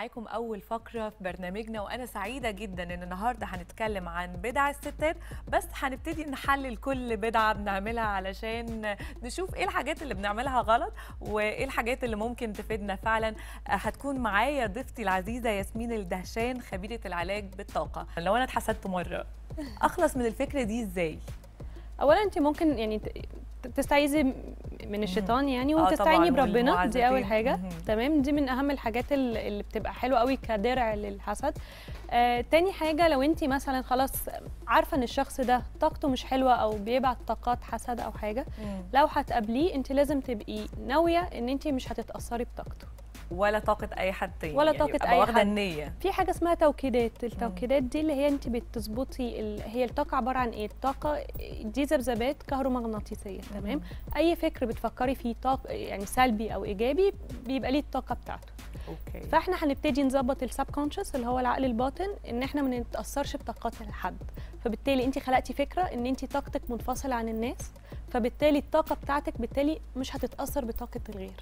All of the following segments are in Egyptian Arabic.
معاكم أول فقرة في برنامجنا وأنا سعيدة جدا إن النهاردة هنتكلم عن بدع الستات بس هنبتدي نحلل كل بدعة بنعملها علشان نشوف إيه الحاجات اللي بنعملها غلط وإيه الحاجات اللي ممكن تفيدنا فعلا هتكون معايا ضيفتي العزيزة ياسمين الدهشان خبيرة العلاج بالطاقة لو أنا اتحسدت مرة أخلص من الفكرة دي إزاي؟ اولا انت ممكن يعني ت- تستعيذي من الشيطان يعني آه وتستعيني طبعاً، بربنا دي والمعوذتين. اول حاجه مهم. تمام دي من اهم الحاجات ال- اللي بتبقى حلوه قوي كدرع للحسد آه تاني حاجه لو انت مثلا خلاص عارفه ان الشخص ده طاقته مش حلوه او بيبعت طاقات حسد او حاجه لو هتقابليه انت لازم تبقي ناويه ان انت مش هتتاثري بطاقته ولا طاقة أي حد تاني ولا يعني طاقة أبقى أي واخدة حد. النية في حاجه اسمها توكيدات التوكيدات دي اللي هي انت بتظبطي ال... هي الطاقه عباره عن ايه الطاقه دي ذبذبات كهرومغناطيسيه تمام اي فكر بتفكري فيه طاقه يعني سلبي او ايجابي بيبقى ليه الطاقه بتاعته أوكي فاحنا هنبتدي نظبط السب كونشس اللي هو العقل الباطن ان احنا ما نتاثرش بطاقات الحد فبالتالي انت خلقتي فكره ان انت طاقتك منفصله عن الناس فبالتالي الطاقه بتاعتك بالتالي مش هتتاثر بطاقه الغير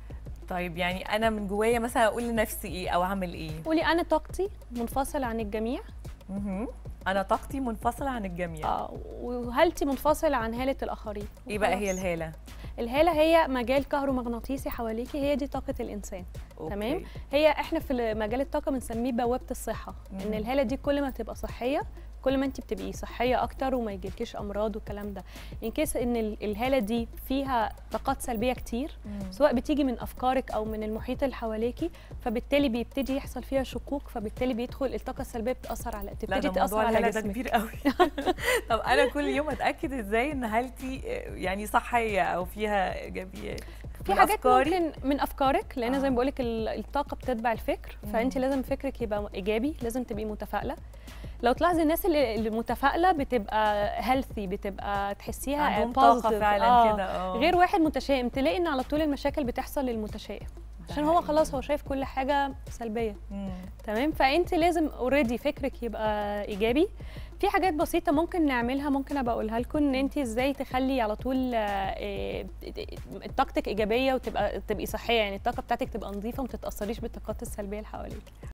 طيب يعني انا من جوايا مثلا اقول لنفسي ايه او اعمل ايه قولي انا طاقتي منفصله عن الجميع مهم. انا طاقتي منفصله عن الجميع اه وهالتي منفصله عن هاله الاخرين ايه بقى هي وخلاص. الهاله الهاله هي مجال كهرومغناطيسي حواليكي هي دي طاقه الانسان أوكي. تمام هي احنا في مجال الطاقه بنسميه بوابه الصحه ان مم. الهاله دي كل ما تبقى صحيه كل ما انت بتبقي صحيه اكتر وما يجيلكيش امراض والكلام ده ان كيس ان ال- الهاله دي فيها طاقات سلبيه كتير مم. سواء بتيجي من افكارك او من المحيط اللي حواليكي فبالتالي بيبتدي يحصل فيها شكوك فبالتالي بيدخل الطاقه السلبيه بتاثر على لا تبتدي ده تاثر موضوع على الهاله ده جسمك كبير قوي طب انا كل يوم اتاكد ازاي ان هالتي آه، يعني صحيه او فيها ايجابيه في من حاجات أفكاري؟ ممكن من افكارك لان آه. زي ما بقول لك الطاقه بتتبع الفكر فانت مم. لازم فكرك يبقى ايجابي لازم تبقي متفائله لو تلاحظي الناس اللي اللي متفائله بتبقى هيلثي بتبقى تحسيها عندهم طاقه positive. فعلا آه. كده اه غير واحد متشائم تلاقي ان على طول المشاكل بتحصل للمتشائم ده عشان هو حقيقي. خلاص هو شايف كل حاجه سلبيه مم. تمام فانت لازم اوريدي فكرك يبقى ايجابي في حاجات بسيطه ممكن نعملها ممكن ابقى اقولها لكم ان انت ازاي تخلي على طول آه، آه، طاقتك ايجابيه وتبقى تبقي صحيه يعني الطاقه بتاعتك تبقى نظيفه وما تتاثريش بالطاقات السلبيه اللي حواليك